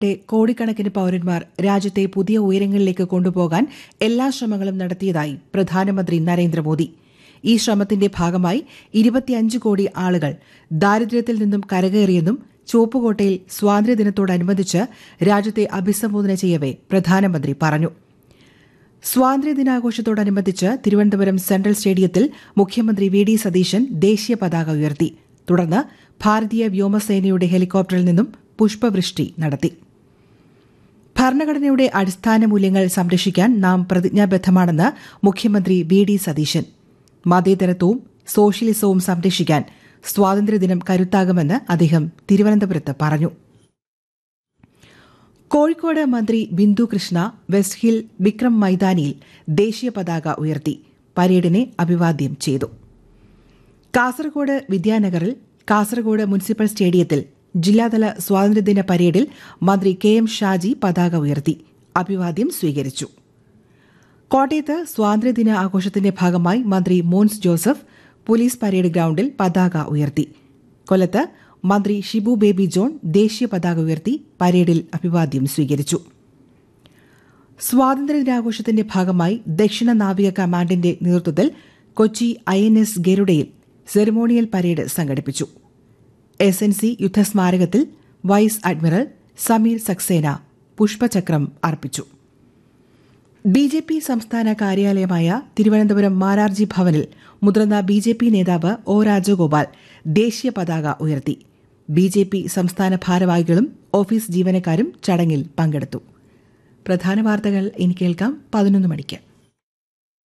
ടെ കോടിക്കണക്കിന് പൌരന്മാർ രാജ്യത്തെ പുതിയ ഉയരങ്ങളിലേക്ക് കൊണ്ടുപോകാൻ എല്ലാ ശ്രമങ്ങളും നടത്തിയതായി പ്രധാനമന്ത്രി നരേന്ദ്രമോദി ഈ ശ്രമത്തിന്റെ ഭാഗമായി ഇരുപത്തിയഞ്ച് കോടി ആളുകൾ ദാരിദ്ര്യത്തിൽ നിന്നും കരകയറിയെന്നും ചുവപ്പുകോട്ടയിൽ സ്വാതന്ത്ര്യദിനത്തോടനുബന്ധിച്ച് രാജ്യത്തെ അഭിസംബോധന ചെയ്യവെ പ്രധാനമന്ത്രി പറഞ്ഞു സ്വാതന്ത്ര്യദിനാഘോഷത്തോടനുബന്ധിച്ച് തിരുവനന്തപുരം സെൻട്രൽ സ്റ്റേഡിയത്തിൽ മുഖ്യമന്ത്രി വി ഡി സതീശൻ ദേശീയ പതാക ഉയർത്തി തുടർന്ന് ഭാരതീയ വ്യോമസേനയുടെ ഹെലികോപ്റ്ററിൽ നിന്നും പുഷ്പവൃഷ്ടി നടത്തി ഭരണഘടനയുടെ അടിസ്ഥാന മൂല്യങ്ങൾ സംരക്ഷിക്കാൻ നാം പ്രതിജ്ഞാബദ്ധമാണെന്ന് മുഖ്യമന്ത്രി വി ഡി സതീശൻ മതേതരത്വവും സോഷ്യലിസവും സംരക്ഷിക്കാൻ സ്വാതന്ത്ര്യദിനം കരുത്താകുമെന്ന് അദ്ദേഹം തിരുവനന്തപുരത്ത് പറഞ്ഞു കോഴിക്കോട് മന്ത്രി ബിന്ദു കൃഷ്ണ വെസ്റ്റ് ഹിൽ വിക്രം മൈതാനിയിൽ ദേശീയ പതാക ഉയർത്തി പരേഡിനെ അഭിവാദ്യം ചെയ്തു കാസർഗോഡ് വിദ്യാനഗറിൽ കാസർഗോഡ് മുനിസിപ്പൽ സ്റ്റേഡിയത്തിൽ ജില്ലാതല സ്വാതന്ത്ര്യദിന പരേഡിൽ മന്ത്രി കെ എം ഷാജി പതാക ഉയർത്തി അഭിവാദ്യം സ്വീകരിച്ചു കോട്ടയത്ത് സ്വാതന്ത്ര്യദിന ആഘോഷത്തിന്റെ ഭാഗമായി മന്ത്രി മോൻസ് ജോസഫ് പോലീസ് പരേഡ് ഗ്രൌണ്ടിൽ പതാക ഉയർത്തി കൊല്ലത്ത് മന്ത്രി ഷിബു ബേബി ജോൺ ദേശീയ പതാക ഉയർത്തി പരേഡിൽ അഭിവാദ്യം സ്വീകരിച്ചു സ്വാതന്ത്ര്യദിനാഘോഷത്തിന്റെ ഭാഗമായി ദക്ഷിണ നാവിക കമാൻഡിന്റെ നേതൃത്വത്തിൽ കൊച്ചി ഐ എൻ എസ് ഗരുഡയിൽ സെറിമോണിയൽ പരേഡ് സംഘടിപ്പിച്ചു എസ് എൻ സി യുദ്ധസ്മാരകത്തിൽ വൈസ് അഡ്മിറൽ സമീർ സക്സേന പുഷ്പചക്രം അർപ്പിച്ചു ബി ജെ പി സംസ്ഥാന കാര്യാലയമായ തിരുവനന്തപുരം മാരാർജി ഭവനിൽ മുതിർന്ന ബി ജെ പി നേതാവ് ഒ രാജഗോപാൽ ദേശീയ പതാക ഉയർത്തി ബി ജെ പി സംസ്ഥാന ഭാരവാഹികളും ഓഫീസ് ജീവനക്കാരും ചടങ്ങിൽ പങ്കെടുത്തു പ്രധാന വാർത്തകൾ ഇനി കേൾക്കാം പതിനൊന്ന് മണിക്ക്